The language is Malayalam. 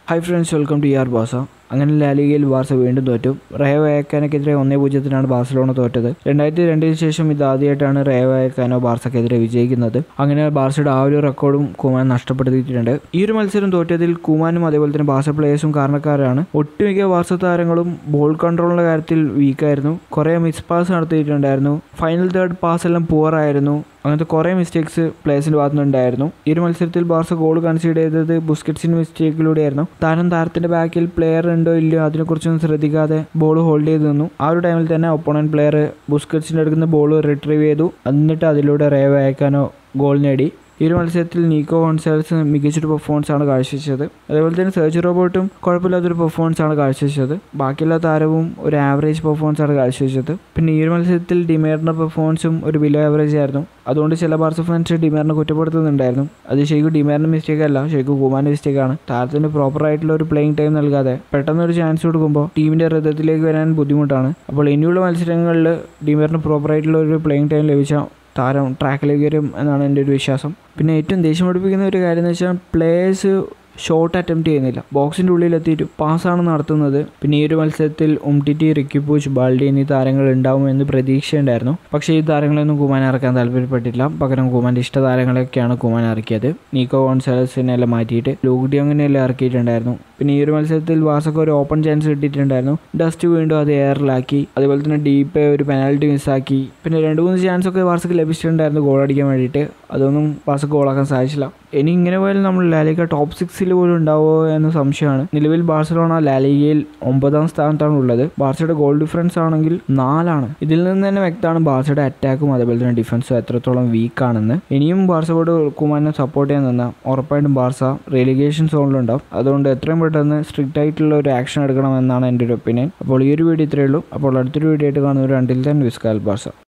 hi friends welcome to our ബാസ അങ്ങനെ ലാലിഗയിൽ ബാർസ വീണ്ടും തോറ്റു റയോ വയക്കാനക്കെതിരെ ഒന്നേ പൂജ്യത്തിനാണ് ബാർസലോണ തോറ്റത് രണ്ടായിരത്തി രണ്ടിന് ശേഷം ഇത് ആദ്യമായിട്ടാണ് റയോ വയക്കാനോ ബാർസക്കെതിരെ വിജയിക്കുന്നത് അങ്ങനെ ബാർസയുടെ ആ ഒരു റെക്കോർഡും കുമാൻ നഷ്ടപ്പെടുത്തിയിട്ടുണ്ട് ഈ ഒരു മത്സരം തോറ്റതിൽ കുമാനും അതേപോലെ തന്നെ ബാർസ പ്ലേയേഴ്സും കാരണക്കാരാണ് ഒട്ടുമിക്ക ബാർസ താരങ്ങളും ബോൾ കൺട്രോളിന്റെ കാര്യത്തിൽ വീക്കായിരുന്നു കുറേ മിസ് പാസ് നടത്തിയിട്ടുണ്ടായിരുന്നു ഫൈനൽ തേർഡ് പാസ് എല്ലാം പുവർ ആയിരുന്നു അങ്ങനത്തെ കുറേ മിസ്റ്റേക്സ് പ്ലേയേഴ്സിൻ്റെ ഭാഗത്തു നിന്നുണ്ടായിരുന്നു ഈ ഒരു മത്സരത്തിൽ ബാർസ ഗോൾ കൺസീഡ് ചെയ്തത് ബുസ്കറ്റ്സിൻ്റെ മിസ്റ്റേക്കിലൂടെയായിരുന്നു താരം താരത്തിന്റെ ബാക്കിൽ പ്ലെയർ ഉണ്ടോ ഇല്ലയോ അതിനെക്കുറിച്ചൊന്നും ശ്രദ്ധിക്കാതെ ബോൾ ഹോൾഡ് ചെയ്ത് നിന്നു ആ ഒരു ടൈമിൽ തന്നെ ഒപ്പോണന്റ് പ്ലെയർ ബുസ്കറ്റ്സിൻ്റെ എടുക്കുന്ന ബോൾ റിട്രീവ് ചെയ്തു എന്നിട്ട് അതിലൂടെ റേവ് അയക്കാനോ ഗോൾ നേടി ഈ ഒരു മത്സരത്തിൽ നീക്കോ ഗോൺസാൽസ് മികച്ചൊരു പെർഫോമൻസ് ആണ് കാഴ്ചവെച്ചത് അതേപോലെ തന്നെ സെർജി റോബോട്ടും കുഴപ്പമില്ലാത്തൊരു പെർഫോമൻസ് ആണ് കാഴ്ചവെച്ചത് ബാക്കിയുള്ള താരവും ഒരു ആവറേജ് പെർഫോമൻസ് ആണ് കാഴ്ചവെച്ചത് പിന്നെ ഈ ഒരു മത്സരത്തിൽ ഡിമേറിൻ്റെ പെർഫോമൻസും ഒരു ബിലോ ആവറേജ് ആയിരുന്നു അതുകൊണ്ട് ചില ബാർസ ഫാൻസ് ഡിമേറിനെ കുറ്റപ്പെടുത്തുന്നുണ്ടായിരുന്നു അത് ശരിക്കും ഡിമേറിൻ്റെ മിസ്റ്റേക്ക് അല്ല ശരിക്കും കുമാൻ്റെ മിസ്റ്റേക്കാണ് താരത്തിന് പ്രോപ്പർ ആയിട്ടുള്ള ഒരു പ്ലേയിങ് ടൈം നൽകാതെ പെട്ടെന്ന് ഒരു ചാൻസ് കൊടുക്കുമ്പോൾ ടീമിൻ്റെ ഹൃദയത്തിലേക്ക് വരാൻ ബുദ്ധിമുട്ടാണ് അപ്പോൾ ഇനിയുള്ള മത്സരങ്ങളിൽ ഡിമേറിന് പ്രോപ്പർ ആയിട്ടുള്ള ഒരു പ്ലേയിങ് ടൈം ലഭിച്ച താരം ട്രാക്കിലേക്ക് വരും എന്നാണ് എൻ്റെ ഒരു വിശ്വാസം പിന്നെ ഏറ്റവും ദേഷ്യം പഠിപ്പിക്കുന്ന ഒരു കാര്യം എന്ന് വെച്ചാൽ പ്ലേയേഴ്സ് ഷോട്ട് അറ്റംപ്റ്റ് ചെയ്യുന്നില്ല ബോക്സിൻ്റെ ഉള്ളിൽ എത്തിയിട്ട് പാസ്സാണ് നടത്തുന്നത് പിന്നെ ഈ ഒരു മത്സരത്തിൽ ഉംടിറ്റി റിക്കിപ്പൂച്ച് ബാൾഡി എന്നീ താരങ്ങൾ ഉണ്ടാവുമെന്ന് പ്രതീക്ഷയുണ്ടായിരുന്നു പക്ഷേ ഈ താരങ്ങളൊന്നും കുമാൻ ഇറക്കാൻ താല്പര്യപ്പെട്ടില്ല പകരം കുമാൻ്റെ ഇഷ്ട താരങ്ങളൊക്കെയാണ് കുമാൻ ഇറക്കിയത് നീക്കോ ഗോൺസാലസിനെ എല്ലാം മാറ്റിയിട്ട് ലൂക്ക് ഡിയോങ്ങിനെല്ലാം ഇറക്കിയിട്ടുണ്ടായിരുന്നു പിന്നെ ഈ ഒരു മത്സരത്തിൽ വാസക്ക് ഒരു ഓപ്പൺ ചാൻസ് കിട്ടിയിട്ടുണ്ടായിരുന്നു ഡസ്റ്റ് വീണ്ടും അത് എയറിലാക്കി അതുപോലെ തന്നെ ഡീപ്പ് ഒരു പെനാൽറ്റി മിസ്സാക്കി പിന്നെ രണ്ട് മൂന്ന് ചാൻസ് ഒക്കെ വാർസക്ക് ലഭിച്ചിട്ടുണ്ടായിരുന്നു ഗോൾ അടിക്കാൻ വേണ്ടിയിട്ട് അതൊന്നും വാസക്ക് ഗോളാക്കാൻ സാധിച്ചില്ല ഇനി ഇങ്ങനെ പോയാൽ നമ്മൾ ലാലിക ടോപ്പ് സിക്സിൽ പോലും ഉണ്ടാവുമോ എന്ന സംശയമാണ് നിലവിൽ ബാർസലോണ ലാലിഗയിൽ ഒമ്പതാം സ്ഥാനത്താണ് ഉള്ളത് ബാർസയുടെ ഗോൾ ഡിഫറൻസ് ആണെങ്കിൽ നാലാണ് ഇതിൽ നിന്ന് തന്നെ വ്യക്തമാണ് ബാർസയുടെ അറ്റാക്കും അതേപോലെ തന്നെ ഡിഫൻസും എത്രത്തോളം വീക്കാണെന്ന് ഇനിയും ബാർസയോട് കുമാനെ സപ്പോർട്ട് ചെയ്യാൻ നിന്നാൽ ഉറപ്പായിട്ടും ബാർസ റെലിഗേഷൻ സോണിലുണ്ടാവും അതുകൊണ്ട് എത്രയും പെട്ടെന്ന് സ്ട്രിക്റ്റ് ആയിട്ടുള്ള ഒരു ആക്ഷൻ എടുക്കണമെന്നാണ് എൻ്റെ ഒരു ഒപ്പീനിയൻ അപ്പോൾ ഈ ഒരു വീഡിയോ ഇത്രയേ ഉള്ളൂ അപ്പോൾ അടുത്തൊരു വീഡിയോ ആയിട്ട് കാണുന്നവർ രണ്ടിൽ തന്നെ വിസ്കാൽ ബാർസ